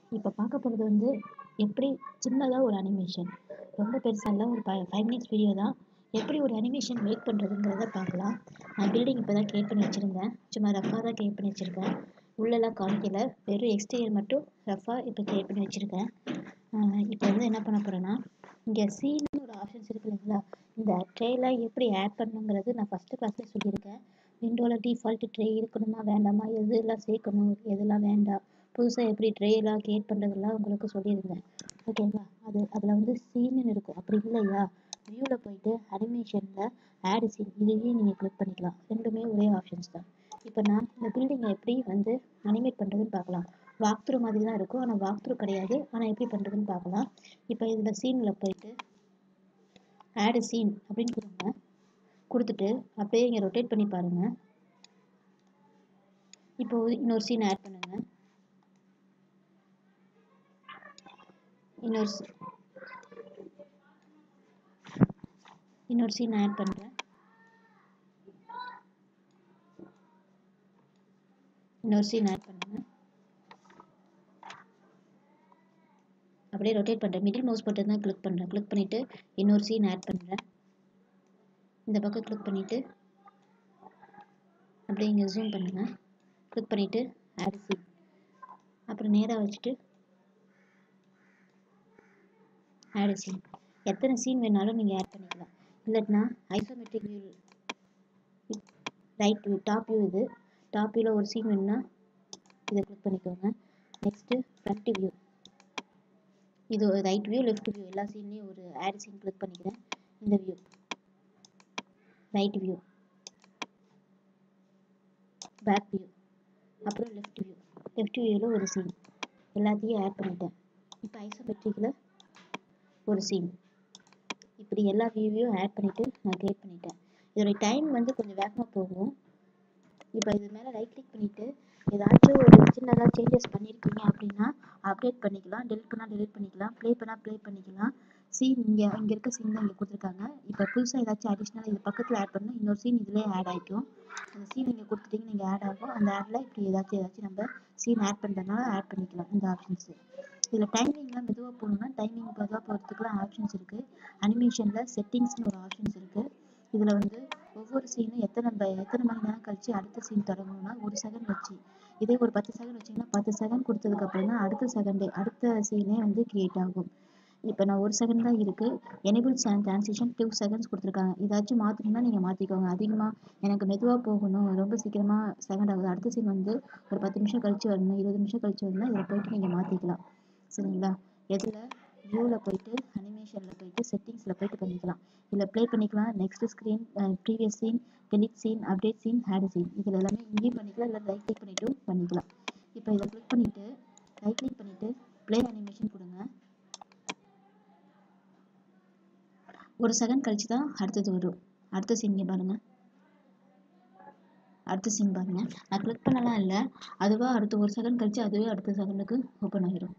இப்போ பார்க்க போகிறது வந்து எப்படி சின்னதாக ஒரு அனிமேஷன் ரொம்ப பெருசாக இல்லை ஒரு ஃபைவ் ஃபைவ் மினிட்ஸ் வீடியோ தான் எப்படி ஒரு அனிமேஷன் மேக் பண்ணுறதுங்கிறத பார்க்கலாம் நான் பில்டிங் இப்போ தான் கிரியேட் பண்ணி வச்சுருந்தேன் சும்மா ரஃபாக தான் கிரியேட் பண்ணி வச்சுருக்கேன் உள்ளெல்லாம் காமிக்கல வெறும் எக்ஸ்டீரியர் மட்டும் ரஃபாக இப்போ கிரியேட் பண்ணி வச்சுருக்கேன் இப்போ வந்து என்ன பண்ண போகிறேன்னா இங்கே சீன்னு ஒரு ஆப்ஷன்ஸ் இருக்கு இல்லைங்களா இந்த ட்ரேல எப்படி ஆட் பண்ணணுங்கிறது நான் ஃபஸ்ட்டு கிளாஸ்லேயே சொல்லியிருக்கேன் விண்டோவில் டிஃபால்ட் ட்ரே இருக்கணுமா வேண்டாமா எதெல்லாம் சேர்க்கணும் எதெல்லாம் வேண்டாம் புதுசாக எப்படி ட்ரேலாம் கிரியேட் பண்ணுறதெல்லாம் உங்களுக்கு சொல்லியிருந்தேன் ஓகேங்களா அது அதில் வந்து சீன்னு இருக்கும் அப்படி இல்லையா வியூவில் போயிட்டு அனிமேஷனில் ஆட் சீன் இதையும் நீங்கள் கிளிக் பண்ணிக்கலாம் ரெண்டுமே ஒரே ஆப்ஷன்ஸ் தான் இப்போ நான் இந்த பில்டிங்கை எப்படி வந்து அனிமேட் பண்ணுறதுன்னு பார்க்கலாம் வாக் த்ரூ மாதிரி தான் இருக்கும் ஆனால் வாக் த்ரூ கிடையாது ஆனால் எப்படி பண்ணுறதுன்னு பார்க்கலாம் இப்போ இதில் சீனில் போயிட்டு ஆடு சீன் அப்படின்னு கொடுங்க கொடுத்துட்டு அப்படியே இங்கே ரொட்டேட் பண்ணி பாருங்கள் இப்போ இன்னொரு சீன் ஆட் பண்ணுங்க இன்னொரு இன்னொரு சீன் ஆட் பண்ணுறேன் இன்னொரு சீன் ஆட் பண்ணுங்க அப்படியே ரொட்டேட் பண்ணுறேன் மிடில் மவுஸ் பட்டன் தான் கிளிக் பண்ணுறேன் கிளிக் பண்ணிவிட்டு இன்னொரு சீன் ஆட் பண்ணுறேன் இந்த பக்கம் கிளிக் பண்ணிவிட்டு அப்படியே இங்கே ஜூம் பண்ணுங்கள் கிளிக் பண்ணிவிட்டு ஆட் சீன் அப்புறம் நேராக வச்சுட்டு ஆட் சீன் எத்தனை சீன் வேணாலும் நீங்கள் ஆட் பண்ணிக்கலாம் இல்லைன்னா isometric view right view top view இது டாப் வியூவில் ஒரு சீன் வேணும்னா இதை கிளிக் பண்ணிக்கோங்க நெக்ஸ்ட்டு ஃப்ரண்ட் வியூ இது ரைட் வியூ லெஃப்ட் வியூ எல்லா சீன்லேயும் ஒரு ஆட் சீன் கிளிக் பண்ணிக்கிறேன் இந்த view right view back view அப்புறம் லெஃப்ட் வியூ லெஃப்ட் வியூவில் ஒரு சீன் எல்லாத்தையும் ஆட் பண்ணிட்டேன் இப்போ ஐசோமெட்ரிக்கில் ஒரு சீன் இப்படி எல்லா வியூவையும் ஆட் பண்ணிவிட்டு நான் கிரியேட் பண்ணிட்டேன் இதோடைய டைம் வந்து கொஞ்சம் வேகமாக போகும் இப்போ இது மேலே ரைட் கிளிக் பண்ணிவிட்டு ஏதாச்சும் ஒரு சின்னதாக சேஞ்சஸ் பண்ணியிருக்கீங்க அப்படின்னா அப்டேட் பண்ணிக்கலாம் டெலிட் பண்ணால் டெலிட் பண்ணிக்கலாம் ப்ளே பண்ணால் ப்ளே பண்ணிக்கலாம் சீன் இங்கே இங்கே இருக்க சீன் தான் இங்கே கொடுத்துருக்காங்க இப்போ புதுசாக ஏதாச்சும் அடிஷ்னலாக இது பக்கத்தில் ஆட் பண்ணால் இன்னொரு சீன் இதிலே ஆட் ஆகிக்கும் அந்த சீன் இங்கே கொடுத்துட்டீங்க நீங்கள் ஆட் ஆகும் அந்த ஆடில் இப்படி ஏதாச்சும் ஏதாச்சும் நம்ம சீன் ஆட் பண்ணுறதுனால ஆட் பண்ணிக்கலாம் இந்த ஆப்ஷன்ஸு இதில் டைமிங்லாம் மெதுவாக போகணுன்னா டைமிங் மெதுவாக போகிறதுக்குலாம் ஆப்ஷன்ஸ் இருக்குது அனிமேஷனில் செட்டிங்ஸ்னு ஒரு ஆப்ஷன்ஸ் இருக்குது இதில் வந்து ஒவ்வொரு சீனும் எத்தனை எத்தனை மணி நேரம் கழிச்சு அடுத்த சீன் தொடங்கணும்னா ஒரு செகண்ட் வச்சு இதே ஒரு பத்து செகண்ட் வச்சிங்கன்னா பத்து செகண்ட் கொடுத்ததுக்கப்புறம் தான் அடுத்த செகண்டே அடுத்த சீனே வந்து கிரியேட் ஆகும் இப்போ நான் ஒரு செகண்ட் தான் இருக்குது எனேபிள் டிரான்சிஷன் டூ செகண்ட்ஸ் கொடுத்துருக்காங்க ஏதாச்சும் மாற்றணும்னா நீங்கள் மாற்றிக்கோங்க அதிகமாக எனக்கு மெதுவாக போகணும் ரொம்ப சீக்கிரமாக செகண்ட் ஆகுது அடுத்த சீன் வந்து ஒரு பத்து நிமிஷம் கழிச்சு வரணும் இருபது நிமிஷம் கழிச்சு வரணும் இதில் போயிட்டு நீங்கள் மாற்றிக்கலாம் சரிங்களா எதில் வியூவில் போயிட்டு அனிமேஷனில் போயிட்டு செட்டிங்ஸில் போயிட்டு பண்ணிக்கலாம் இதில் ப்ளே பண்ணிக்கலாம் next screen previous scene delete scene update scene hide scene இதில் எல்லாமே இங்கேயும் பண்ணிக்கலாம் இல்லை ரைட் கிளிக் பண்ணிவிட்டும் பண்ணிக்கலாம் இப்போ இதை கிளிக் பண்ணிவிட்டு ரைட் கிளிக் பண்ணிவிட்டு ப்ளே அனிமேஷன் கொடுங்க ஒரு செகண்ட் கழிச்சு தான் அடுத்தது வரும் அடுத்த சீன் இங்கே பாருங்கள் அடுத்த சீன் பாருங்கள் நான் கிளிக் பண்ணலாம் இல்லை அதுவாக அடுத்த ஒரு செகண்ட் கழிச்சு அதுவே அடுத்த செகண்டுக்கு ஓப்பன் ஆகிரும்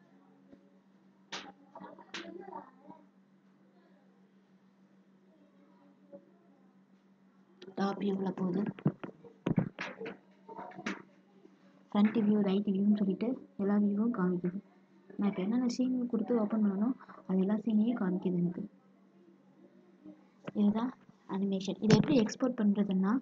டாப் வியூவில் போகுது ஃப்ரண்ட் வியூ ரைட் வியூன்னு சொல்லிட்டு எல்லா வியூவும் காமிக்குது நான் இப்போ என்னென்ன சீன் கொடுத்து ஓப்பன் பண்ணணும் அது எல்லா சீனையும் காமிக்குது எனக்கு இதுதான் அனிமேஷன் இதை எப்படி எக்ஸ்போர்ட் பண்ணுறதுன்னா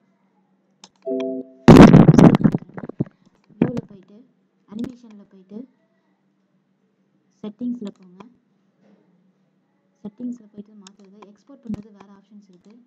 வியூவில் போயிட்டு அனிமேஷனில் போயிட்டு செட்டிங்ஸில் போங்க செட்டிங்ஸில் போயிட்டு மாற்றுறது எக்ஸ்போர்ட் பண்ணுறது வேறு ஆப்ஷன்ஸ் இருக்குது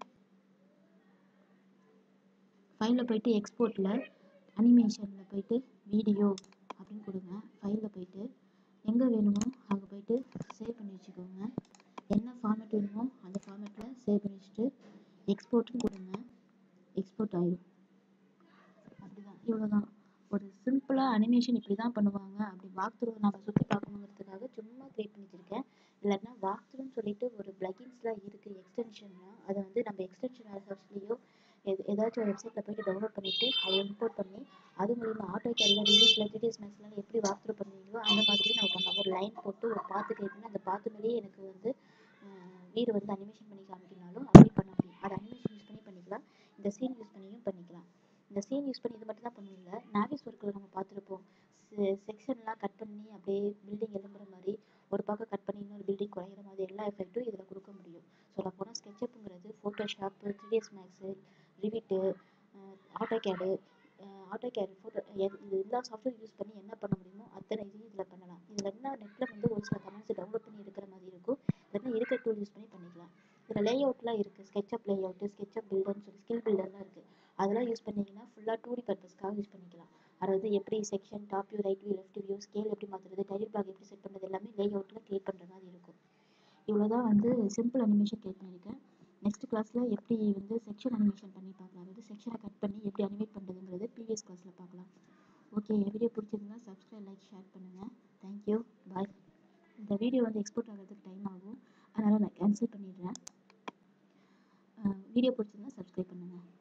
ஃபைலில் போயிட்டு எக்ஸ்போர்ட்டில் அனிமேஷனில் போயிட்டு வீடியோ அப்படின்னு கொடுங்க ஃபைலில் போயிட்டு எங்கே வேணுமோ அங்கே போயிட்டு சேவ் பண்ணி வச்சுக்கோங்க என்ன ஃபார்மேட் வேணுமோ அந்த ஃபார்மேட்டில் சேவ் பண்ணி வச்சுட்டு எக்ஸ்போர்ட்னு கொடுங்க எக்ஸ்போர்ட் ஆயிடும் அப்படிதான் இவ்வளோதான் ஒரு சிம்பிளாக அனிமேஷன் இப்படி தான் பண்ணுவாங்க அப்படி வாக் த்ரூ நம்ம சுற்றி பார்க்கணுங்கிறதுக்காக சும்மா க்ரியேட் பண்ணி வச்சுருக்கேன் இல்லைன்னா வாக் த்ரூன்னு சொல்லிட்டு ஒரு ப்ளகின்ஸ்லாம் இருக்குது எக்ஸ்டென்ஷன்லாம் அதை வந்து நம்ம எக்ஸ்டென்ஷன் சர்ச்லேயோ எது ஏதாச்சும் ஒரு வெப்சைட்டில் போய்ட்டு டவுன்லோட் பண்ணிவிட்டு அதை இம்போர்ட் பண்ணி அது மூலிமா ஆட்டோ கேரில் ரிலீஸில் த்ரீடிஎஸ் மேக்ஸ்லாம் எப்படி வாக் த்ரூ பண்ணுவீங்களோ அந்த மாதிரி நம்ம பண்ணலாம் ஒரு லைன் போட்டு ஒரு பாத்து கிரியேட் பண்ணி அந்த பாத்து மேலேயே எனக்கு வந்து வீடு வந்து அனிமேஷன் பண்ணி காமிக்கணும்னாலும் அப்படி பண்ண முடியும் அதை அனிமேஷன் யூஸ் பண்ணி பண்ணிக்கலாம் இந்த சீன் யூஸ் பண்ணியும் பண்ணிக்கலாம் இந்த சீன் யூஸ் பண்ணி இது மட்டும் தான் பண்ணுவீங்க நாவிஸ் ஒர்க்கில் நம்ம பார்த்துருப்போம் செக்ஷன்லாம் கட் பண்ணி அப்படியே பில்டிங் எழும்புற மாதிரி ஒரு பக்கம் கட் பண்ணி இன்னொரு பில்டிங் குறையிற மாதிரி எல்லா எஃபெக்ட்டும் இதில் கொடுக்க முடியும் சொல்லப் போனால் ஸ்கெட்சப்புங்கிறது Photoshop three DS Max Revit AutoCAD AutoCAD photo இது எல்லா சாஃப்ட்வேர் யூஸ் பண்ணி என்ன பண்ண முடியுமோ அத்தனை இதையும் இதில் பண்ணலாம் இதில் என்ன நெட்டில் வந்து ஒரு சில கமெண்ட்ஸ் டவுன்லோட் பண்ணி எடுக்கிற மாதிரி இருக்கும் இல்லைன்னா இருக்கிற டூல் யூஸ் பண்ணி பண்ணிக்கலாம் இதில் லே அவுட்லாம் இருக்குது ஸ்கெட்சப் லே அவுட்டு ஸ்கெட்சப் பில்டர்னு சொல்லி ஸ்கில் பில்டர்லாம் இருக்குது அதெல்லாம் யூஸ் பண்ணிங்கன்னா ஃபுல்லாக டூ டி பர்பஸ்க்காக யூஸ் பண்ணிக்கலாம் அதாவது எப்படி section top view right view left view scale எப்படி மாற்றுறது டைட்டில் பிளாக் எப்படி செட் பண்ணுறது எல்லாமே லே அவுட்டில் கிரியேட் பண்ணுற மாதிரி இருக்கும் இவ்வளோ தான் வந்து சிம்பிள் அனிமேஷன் கிரியேட் பண்ணியிருக்கேன் நெக்ஸ்ட் கிளாஸில் எப்படி வந்து செக்ஷன் அனிமேஷன் பண்ணி பார்க்கலாம் அதாவது செக்ஷனை கட் பண்ணி எப்படி அனிமேட் பண்ணுறதுங்கிறது ப்ரீவியஸ் கிளாஸில் பார்க்கலாம் ஓகே என் வீடியோ பிடிச்சிருந்தா சப்ஸ்கிரைப் லைக் ஷேர் பண்ணுங்கள் தேங்க்யூ பாய் இந்த வீடியோ வந்து எக்ஸ்போர்ட் ஆகிறதுக்கு டைம் ஆகும் அதனால் நான் கேன்சல் பண்ணிடுறேன் வீடியோ பிடிச்சிருந்தா சப்ஸ்கிரைப் பண்ணுங்கள்